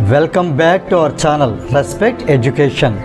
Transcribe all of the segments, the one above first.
Welcome back to our channel Respect Education.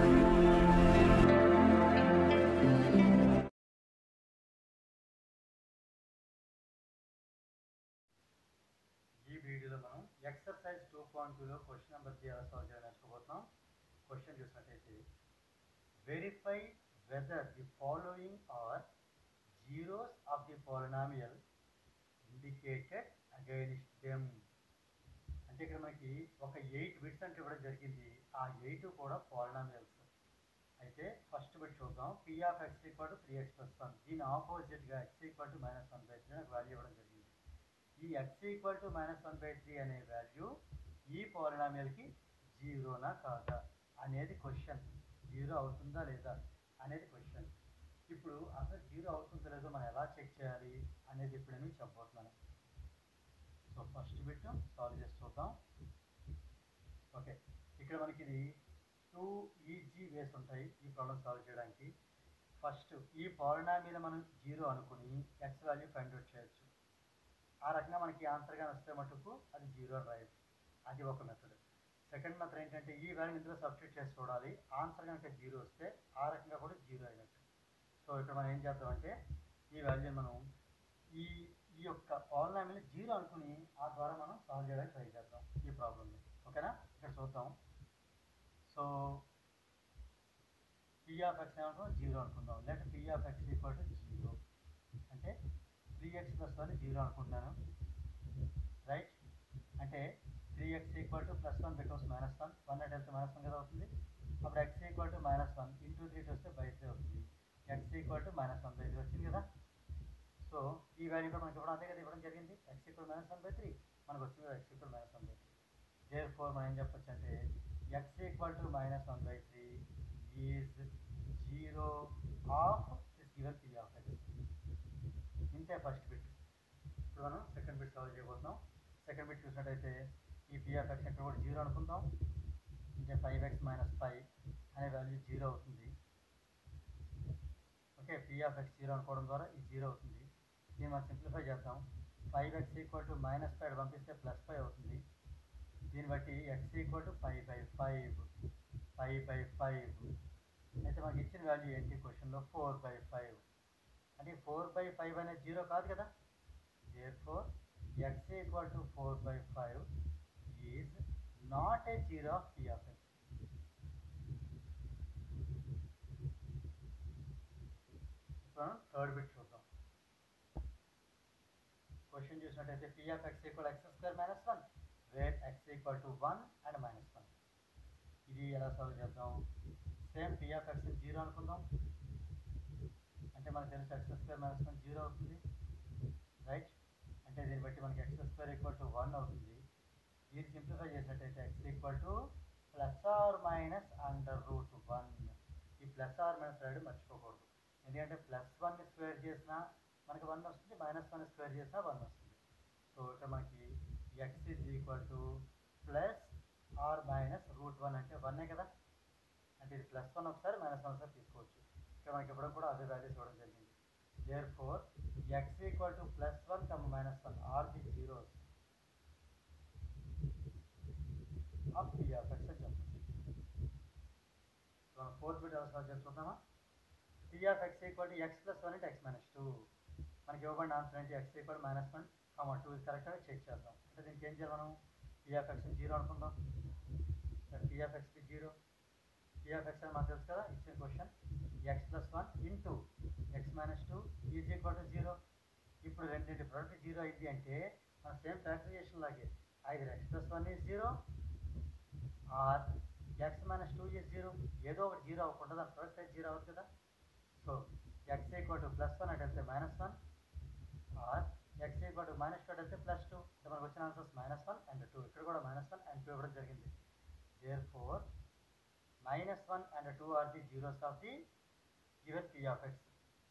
ఈ వీడియోలో మనం ఎక్సర్సైజ్ టూ పాయింట్ టూలో క్వశ్చన్ నెంబర్ త్రీ ఎలా సాల్వ్ చేయాలి నేర్చుకోబోతున్నాం క్వశ్చన్ చూసినట్టయితే verify whether the following are zeroes of the polynomial indicated against them అంటే ఇక్కడ మనకి ఒక ఎయిట్ బిట్స్ అంటే ఇవ్వడం జరిగింది ఆ ఎయిట్ కూడా పాలినామియల్స్ అయితే ఫస్ట్ బిట్ చూద్దాం P of X equal to three X plus one దీని ఆపోజిట్గా X equal to minus one by three నాకు వాల్యూ ఇవ్వడం జరిగింది ఈ X equal to minus one by three అనే వాల్యూ ఈ పాలినామియల్కి జీరోనా కాదా అనేది క్వశ్చన్ జీరో అవుతుందా లేదా అనేది క్వశ్చన్ ఇప్పుడు అసలు జీరో అవుతుందో లేదో మనం ఎలా చెక్ చేయాలి అనేది ఇప్పుడు నేను చెప్పబోతున్నాను సో ఫస్ట్ బిట్ సాల్వ్ చేసి చూద్దాం ఓకే ఇక్కడ మనకి ఇది టూ ఈజీ వేస్ ఉంటాయి ఈ ప్రాబ్లం సాల్వ్ చేయడానికి ఫస్ట్ ఈ పాలినామియల్ మనం జీరో అనుకుని ఎక్స్ వాల్యూ ఫైండ్ అవుట్ చేయొచ్చు ఆ రకంగా మనకి ఆన్సర్గా వస్తే మటుకు అది జీరో అని రాయొచ్చు అది ఒక మెథడ్ సెకండ్ మెథడ్ ఏంటంటే ఈ వాల్యూ ఇందులో సబ్స్టిట్యూట్ చేసి చూడాలి ఆన్సర్ కనుక జీరో వస్తే ఆ రకంగా కూడా జీరో అయినట్టు సో ఇక్కడ మనం ఏం చేద్దామంటే ఈ వాల్యూ మనం ఈ ఈ యొక్క పాలినామిల్ జీరో అనుకుని ఆ ద్వారా మనం సాల్వ్ చేయడానికి ట్రై చేద్దాం ఈ ప్రాబ్లమ్ని ఓకేనా ఇక్కడ చూద్దాం సో పి ఆఫ్ ఎక్స్ ఏమంటాం జీరో అనుకుందాం లేక P of X equal to zero అంటే three X plus one zero అనుకుంటున్నాను రైట్ అంటే three X equal to plus one becomes minus one one అంటే వెళ్తే మైనస్ వన్ కదా అవుతుంది అప్పుడు X equal to minus one into three వస్తే by three అవుతుంది X equal to minus one by three వచ్చింది కదా సో ఈ వాల్యూ కూడా మనకి ఇవ్వడం అంతే కదా ఇవ్వడం జరిగింది X equal minus one by three మనకు వచ్చింది కదా X equal minus one by three therefore మనం ఏం చెప్పొచ్చు అంటే X equal to minus one by three is zero of this given P of X ఇంతే ఫస్ట్ బిట్ ఇప్పుడు మనం సెకండ్ బిట్ సాల్వ్ చేయబోతున్నాం సెకండ్ బిట్ చూసినట్టయితే ఈ పీ ఆఫ్ ఎక్స్ ఇక్కడ కూడా జీరో అనుకుందాం అంటే ఫైవ్ ఎక్స్ మైనస్ ఫైవ్ అనే వాల్యూ జీరో అవుతుంది okay P of X zero అనుకోవడం ద్వారా ఇది జీరో అవుతుంది దీన్ని మనం సింప్లిఫై చేద్దాం five X equal to minus five పంపిస్తే ప్లస్ ఫైవ్ అవుతుంది దీన్ని బట్టి X equal to five by five five by five అయితే మనకి ఇచ్చిన వాల్యూ ఏంటి క్వశ్చన్లో ఫోర్ బై ఫైవ్ అంటే ఫోర్ బై ఫైవ్ అనేది జీరో కాదు కదా therefore X equal to four by five is not a zero of p of x మనం థర్డ్ బిట్ చూద్దాం క్వశ్చన్ చూసినట్టయితే p of X equal x square minus one where x equal to one and minus one ఇది ఎలా solve చేద్దాం same p of X zero అనుకుందాం అంటే మనకు తెలుసు x square minus one zero అవుతుంది రైట్ అంటే దీన్ని బట్టి మనకి x square equal to one అవుతుంది దీన్ని సింప్లిఫై చేసినట్టయితే x equal to plus or minus under root one ఈ ప్లస్ ఆర్ మైనస్ రాయడం మర్చిపోకూడదు ఎందుకంటే ప్లస్ వన్ స్క్వేర్ చేసినా మనకి వన్ వస్తుంది మైనస్ వన్ స్క్వేర్ చేసినా వన్ వస్తుంది సో ఇక్కడ మనకి x is equal to plus or minus root one అంటే వన్నే కదా అంటే ఇది ప్లస్ వన్ ఒకసారి మైనస్ వన్ ఒకసారి తీసుకోవచ్చు ఇక్కడ మనకి ఇవ్వడం కూడా అదే వాల్యూస్ ఇవ్వడం జరిగింది therefore X equal to plus one comma minus one are the zeros of p of x అని చెప్పచ్చు మనం ఫోర్త్ బిట్ ఎలా సాల్వ్ చేస్తున్నామా p of X equal to x plus one అంటే ఎక్స్ మైనస్ టూ మనకి ఇవ్వబడిన answer ఏంటి x equal minus one comma two కరెక్ట్గా చెక్ చేద్దాం అంటే దీనికి ఏం చేయాలి మనం పి ఆఫ్ ఎక్స్ జీరో అనుకుందాం పి ఆఫ్ ఎక్స్కి జీరో పి ఆఫ్ ఎక్స్ అని మనకు తెలుసు కదా ఇచ్చిన question x plus one into x minus two is equal to zero ఇప్పుడు రెండింటి ప్రొడక్ట్ జీరో అయింది అంటే మన సేమ్ ఫ్యాక్టరైజేషన్ లాగే either x plus one is zero or x minus two is zero ఏదో ఒకటి జీరో అవ్వకుండా దాని ప్రొడక్ట్ అయితే జీరో అవుతుంది కదా so x equal to plus one అంటే వెళ్తే minus one or x equal to minus two అంటే ప్లస్ టూ అంటే మనకు వచ్చిన answers minus one and two ఇక్కడ కూడా మైనస్ వన్ అండ్ టూ ఇవ్వడం జరిగింది therefore minus one and two are the zeros of the given P of x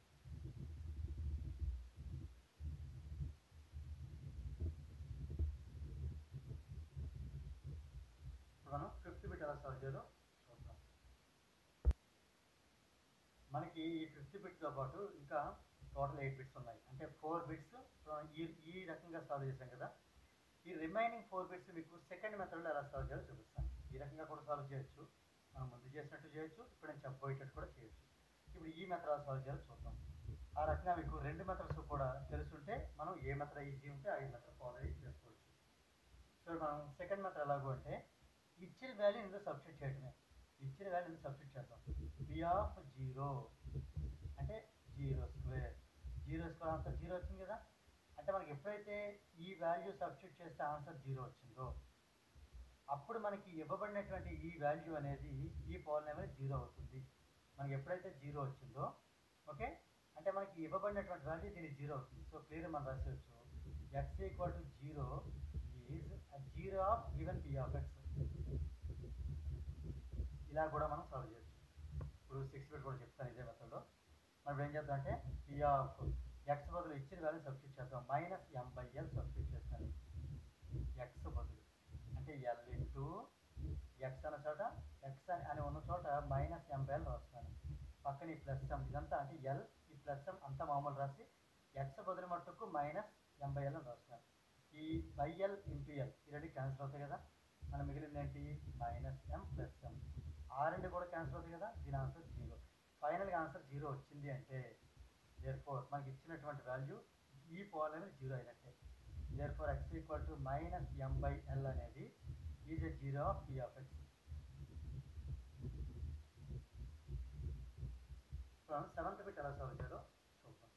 ఇప్పుడు మనం ఫిఫ్త్ బిట్ ఎలా సాల్వ్ చేయాలో చూద్దాం మనకి ఈ ఫిఫ్త్ బిట్తో పాటు ఇంకా టోటల్ ఎయిట్ బిట్స్ ఉన్నాయి అంటే ఫోర్ బిట్స్ ఈ ఈ రకంగా సాల్వ్ చేసాం కదా ఈ రిమైనింగ్ ఫోర్ బిట్స్ మీకు సెకండ్ మెథడ్లో ఎలా సాల్వ్ చేయాలో చూపిస్తాను ఈ రకంగా కూడా సాల్వ్ చేయొచ్చు మనం ముందు చేసినట్టు చేయొచ్చు ఇప్పుడు నేను చెప్పబోయేటట్టు కూడా చేయొచ్చు ఇప్పుడు ఈ మెథడ్ ఎలా సాల్వ్ చేయాలో చూద్దాం ఆ రకంగా మీకు రెండు మెథడ్స్ కూడా తెలుసుంటే మనం ఏ మెథడ్ ఈజీ ఉంటే ఆ మెథడ్ ఫాలో అయ్యి చేసుకోవచ్చు సో మనం సెకండ్ మెథడ్ ఎలాగో అంటే ఇచ్చిన వాల్యూ ఇందులో సబ్స్టిట్యూట్ చేయడమే ఇచ్చిన వాల్యూ ఇందులో సబ్స్టిట్యూట్ చేద్దాం పి ఆఫ్ జీరో అంటే జీరో స్క్వేర్ జీరో స్క్వేర్ అంతా జీరో వచ్చింది కదా అంటే మనకి ఎప్పుడైతే ఈ వాల్యూ సబ్స్టిట్యూట్ చేస్తే ఆన్సర్ జీరో వచ్చిందో అప్పుడు మనకి ఇవ్వబడినటువంటి ఈ వాల్యూ అనేది ఈ పాలినామిల్ జీరో అవుతుంది మనకి ఎప్పుడైతే జీరో వచ్చిందో ఓకే అంటే మనకి ఇవ్వబడినటువంటి వాల్యూ దీనికి జీరో అవుతుంది సో క్లియర్ మనం రాసేయచ్చు x equal to zero is zero of given p of x ఇలా కూడా మనం సాల్వ్ చేయొచ్చు ఇప్పుడు సిక్స్ బిట్ కూడా చెప్తాను ఇదే మెథడ్లో మనం ఏం చేద్దాం అంటే పి ఆఫ్ ఎక్స్ బదులు ఇచ్చిన వాల్యూ సబ్స్టిట్యూట్ చేద్దాం minus m by l substitute చేస్తాను ఎక్స్ బదులు అంటే ఎల్ ఇంటూ ఎక్స్ అన్న చోట ఎక్స్ అని అని ఉన్న చోట మైనస్ ఎం బై ఎల్ రాస్తాను పక్కన ఈ ప్లస్ ఎం ఇదంతా అంటే ఎల్ ఈ ప్లస్ ఎం అంతా మామూలు రాసి ఎక్స్ బదులు మట్టుకు మైనస్ ఎం బై ఎల్ అని రాస్తాను ఈ బై ఎల్ ఇంటూ ఎల్ ఈ రెండు క్యాన్సిల్ అవుతాయి కదా మన మిగిలింది ఏంటి మైనస్ ఎం ప్లస్ ఎం ఆ రెండు కూడా క్యాన్సిల్ అవుతాయి కదా దీని ఆన్సర్ జీరో ఫైనల్గా ఆన్సర్ జీరో వచ్చింది అంటే దేర్ ఫోర్ మనకి ఇచ్చినటువంటి వాల్యూ ఈ పాలెమ్ జీరో అయినట్టే therefore X equal to minus m by l అనేది is a zero of p of x seventh bit ఎలా సాల్వ్ చేయాలో చూద్దాం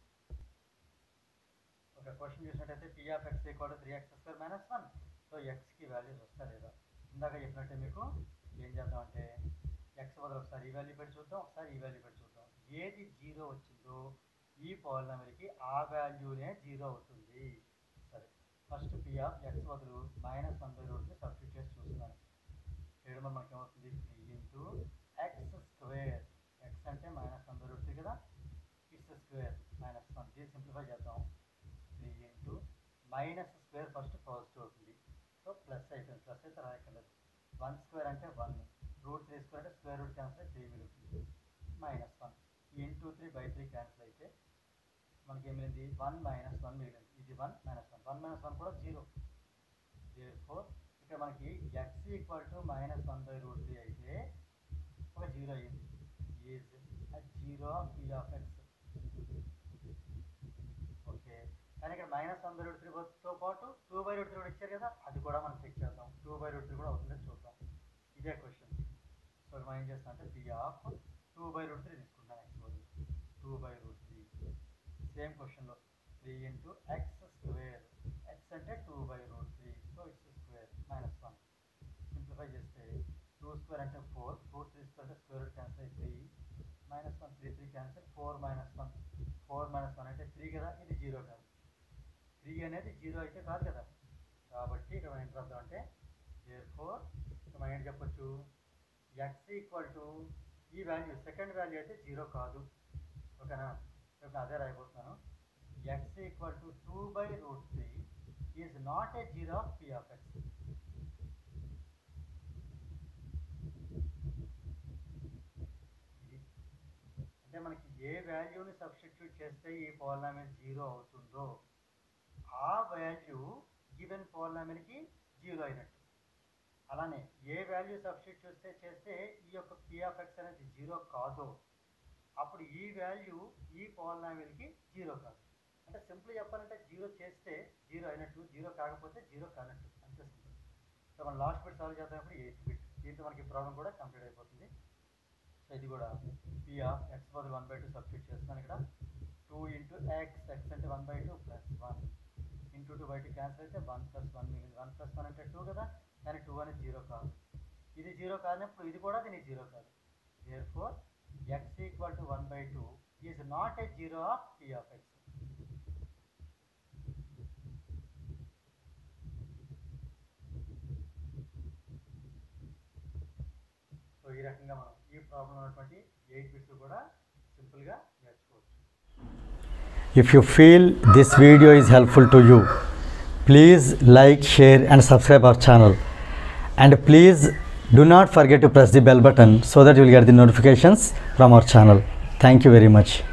ఒక క్వశ్చన్ చూసినట్టయితే p of X equal to three x square minus one so ఎక్స్కి values వస్తా లేదా ఇందాక చెప్పినట్టే మీకు ఏం చేద్దాం అంటే ఎక్స్ బదులు ఒకసారి ఈ వాల్యూ పెట్టి చూద్దాం ఒకసారి ఈ వాల్యూ పెట్టి చూద్దాం ఏది జీరో వచ్చిందో ఈ పాలినమర్కి ఆ వాల్యూనే జీరో అవుతుంది సరే ఫస్ట్ పి ఆఫ్ ఎక్స్ బదులు మైనస్ వన్ బై రూట్ని సబ్స్టిట్యూట్ చేసి చూస్తున్నాను చేయడం వల్ల మనకి ఏమవుతుంది three into x square x అంటే minus one by root three కదా ఇట్స్ స్క్వేర్ మైనస్ వన్ దీన్ని సింప్లిఫై చేద్దాం three into minus square first positive అవుతుంది సో ప్లస్ అయిపోయింది ప్లస్ అయితే రాయక్కర్లేదు వన్ స్క్వేర్ అంటే వన్ రూట్ త్రీ స్క్వేర్ అంటే స్క్వేర్ రూట్ క్యాన్సిల్ అయితే త్రీ మిగులుతుంది minus one into three by three cancel అయితే మనకి ఏం మిగిలింది వన్ మైనస్ వన్ మిగిలింది ఇది one minus one one minus one కూడా జీరో జీరో ఫోర్ ఇక్కడ మనకి x equal to minus one by root three అయితే ఒక జీరో అయ్యింది is zero of p of x okay కానీ ఇక్కడ మైనస్ వన్ బై రూట్ త్రీతో పాటు టూ బై రూట్ త్రీ కూడా ఇచ్చారు కదా అది కూడా మనం చెక్ చేద్దాం టూ బై రూట్ త్రీ కూడా అవుతుందో చూద్దాం ఇదే క్వశ్చన్ సో మనం ఏం చేస్తాం అంటే p of two by root three తీసుకుంటాం ఎక్స్ బదులు two by root three same క్వశ్చన్లో three into x square x అంటే two by root three so it's square minus one simplify చేస్తే టూ స్క్వేర్ అంటే ఫోర్ రూట్ త్రీ స్క్వేర్ అంటే square root cancel అయితే three minus one three three cancel four minus one four minus one అంటే three కదా ఇది zero కాదు three అనేది zero అయితే కాదు కదా కాబట్టి ఇక్కడ మనం ఏం రాద్దాం అంటే దేర్ ఫోర్ మనం ఏంటి చెప్పొచ్చు ఎక్స్ ఈక్వల్ టు ఈ వాల్యూ సెకండ్ వాల్యూ అయితే జీరో కాదు ఓకేనా ఇప్పుడు అదే రాయబోతున్నాను x equal to two by root three is not a zero of p of x ఇది అంటే మనకి ఏ వాల్యూని సబ్స్టిట్యూట్ చేస్తే ఈ పాలినామిల్ జీరో అవుతుందో ఆ వాల్యూ గివెన్ పాలినామిల్కి జీరో అయినట్టు అలానే ఏ వాల్యూ సబ్స్టిట్యూట్ చేస్తే చేస్తే ఈ యొక్క పి ఆఫ్ ఎక్స్ అనేది జీరో కాదో అప్పుడు ఈ వాల్యూ ఈ పాలినామిల్కి జీరో కాదు అంటే సింపుల్ చెప్పాలంటే జీరో చేస్తే జీరో అయినట్టు జీరో కాకపోతే జీరో కానట్టు అంతే సింపుల్ సో మనం లాస్ట్ బిట్ సాల్వ్ చేద్దాం ఎయిత్ బిట్ దీంతో మనకి ప్రాబ్లం కూడా కంప్లీట్ అయిపోతుంది సో ఇది కూడా పి ఆఫ్ ఎక్స్ బదులు వన్ బై టూ సబ్స్టిట్యూట్ చేస్తున్నాను ఇక్కడ టూ ఇంటూ ఎక్స్ ఎక్స్ అంటే one by two plus one into two by two cancel అయితే వన్ ప్లస్ వన్ మిగిలింది వన్ ప్లస్ వన్ అంటే టూ కదా కానీ టూ అనేది జీరో కాదు ఇది జీరో కానప్పుడు ఇది కూడా దీనికి జీరో కాదు therefore X equal to one by two is not a zero of p of x so ఈ రకంగా మనం ఈ ప్రాబ్లం ఉన్నటువంటి ఎయిట్ బిట్స్ కూడా సింపుల్గా నేర్చుకోవచ్చు If you feel this video is helpful to you, please like, share, and subscribe our channel. And please do not forget to press the bell button so that you will get the notifications from our channel. Thank you very much.